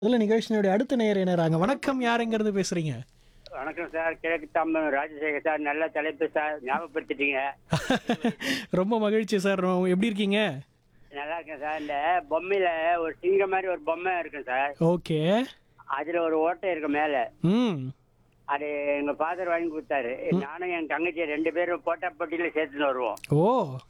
இதுல நிகழ்ச்சியினுடைய அடுத்த நேயர் இணையறாங்க வணக்கம் யார் எங்க இருந்து பேசுறீங்க வணக்கம் சார் கிழக்கு தாம்பரம் ராஜசேகர் சார் நல்ல தலைப்பு சார் ஞாபகப்படுத்திட்டீங்க ரொம்ப மகிழ்ச்சி சார் எப்படி இருக்கீங்க நல்லா இருக்கேன் சார் இந்த பொம்மையில ஒரு சிங்கம் மாதிரி ஒரு பொம்மை இருக்கும் சார் ஓகே அதுல ஒரு ஓட்டை இருக்கு மேல ம் அது எங்க ஃபாதர் வாங்கி கொடுத்தாரு நானும் என் தங்கச்சி ரெண்டு பேரும் போட்டா போட்டியில சேர்த்துன்னு வருவோம் ஓ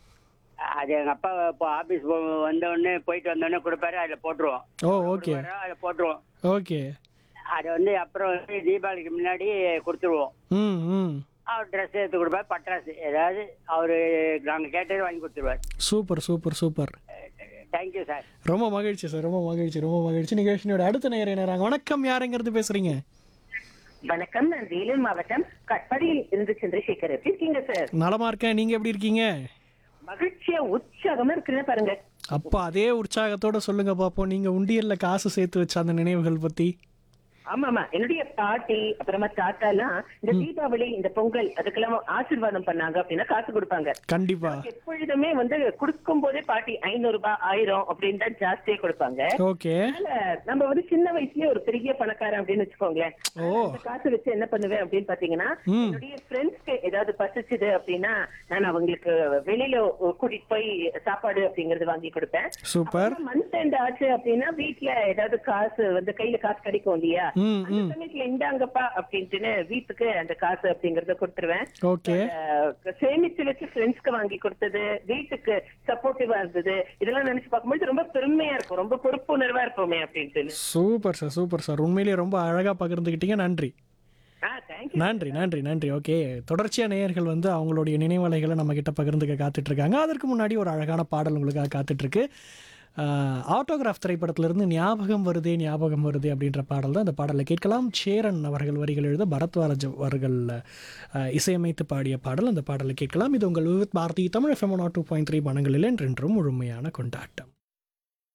அது எங்க அப்பா இப்போ ஆபீஸ் வந்த உடனே போயிட்டு வந்த உடனே கொடுப்பாரு அதுல போட்டுருவோம் ஓ ஓகே அதுல போட்டுருவோம் ஓகே அது வந்து அப்புறம் வந்து தீபாவளிக்கு முன்னாடி கொடுத்துருவோம் ம் ம் அவர் ட்ரெஸ் எடுத்து கொடுப்பாரு பட்டாசு ஏதாவது அவரு நாங்க கேட்டது வாங்கி கொடுத்துருவார் super super super thank you sir ரொம்ப மகிழ்ச்சி சார் ரொம்ப மகிழ்ச்சி ரொம்ப மகிழ்ச்சி நிகழ்ச்சியோட அடுத்த நேயர் இணையறாங்க வணக்கம் யார் எங்க இருந்து பேசுறீங்க வணக்கம் நான் வேலூர் மாவட்டம் கட்படியில் இருந்து சந்திரசேகர் எப்படி இருக்கீங்க சார் நலமா இருக்கேன் நீங்க எப்படி இருக்கீங்க மகிழ்ச்சியா உற்சாகமா இருக்குன்னு பாருங்க அப்பா அதே உற்சாகத்தோட சொல்லுங்க பாப்போம் நீங்க உண்டியல்ல காசு சேர்த்து வச்ச அந்த நினைவுகள் பத்தி ஆமா ஆமா என்னுடைய பாட்டி அப்புறமா தாத்தா எல்லாம் இந்த தீபாவளி இந்த பொங்கல் அதுக்கெல்லாம் ஆசீர்வாதம் பண்ணாங்க அப்படின்னா காசு கொடுப்பாங்க கண்டிப்பா எப்பொழுதுமே வந்து கொடுக்கும் போதே பாட்டி ஐநூறு ரூபாய் ஆயிரம் அப்படின்னு தான் ஜாஸ்தியா கொடுப்பாங்க ஓகே அதனால நம்ம வந்து சின்ன வயசுலயே ஒரு பெரிய பணக்காரன் அப்படின்னு வச்சுக்கோங்களேன் ஓ அந்த காசு வச்சு என்ன பண்ணுவேன் அப்படின்னு பாத்தீங்கன்னா ம். என்னுடைய ஃப்ரெண்ட்ஸ்க்கு ஏதாவது பசிச்சுது அப்படின்னா நான் அவங்களுக்கு வெளியில கூட்டிட்டு போய் சாப்பாடு அப்படிங்கறது வாங்கி கொடுப்பேன் சூப்பர் மந்த் எண்ட் ஆச்சு அப்படின்னா வீட்ல ஏதாவது காசு வந்து கையில காசு கிடைக்கும் இல்லையா ம் அந்த ம் சமயத்துல இந்தாங்கப்பா அப்படின்ட்டுன்னு வீட்டுக்கு அந்த காசு அப்படிங்கறத கொடுத்துருவேன் ஓகே அஹ் சேமிச்சு வச்சு ஃப்ரெண்ட்ஸ்க்கு வாங்கி கொடுத்தது வீட்டுக்கு சப்போர்ட்டிவா இருந்தது இதெல்லாம் நினைச்சு பார்க்கும்போது ரொம்ப பெருமையா இருக்கும் ரொம்ப பொறுப்புணர்வா இருப்போமே அப்படின்ட்டு சூப்பர் சார் சூப்பர் சார் உண்மையிலேயே ரொம்ப அழகா பகிர்ந்துக்கிட்டீங்க நன்றி ஆ தேங்க்யூ நன்றி நன்றி நன்றி ஓகே தொடர்ச்சியா நேயர்கள் வந்து அவங்களுடைய நினைவலைகளை நம்ம கிட்ட பகிர்ந்துக்க காத்துட்டு இருக்காங்க அதற்கு முன்னாடி ஒரு அழகான பாடல் உங்களுக்காக காத்துட்டு இருக்கு ஆட்டோகிராஃப் திரைப்படத்திலிருந்து ஞாபகம் வருதே ஞாபகம் வருதே அப்படின்ற பாடல் தான் இந்த பாடலை கேட்கலாம் சேரன் அவர்கள் வரிகள் எழுத பரத்வாரஜ் அவர்கள் ஆஹ், இசையமைத்து பாடிய பாடல் அந்த பாடலை கேட்கலாம் இது உங்கள் Vividh Bharati Tamil FM two point three பணங்களில் என்றென்றும் முழுமையான கொண்டாட்டம்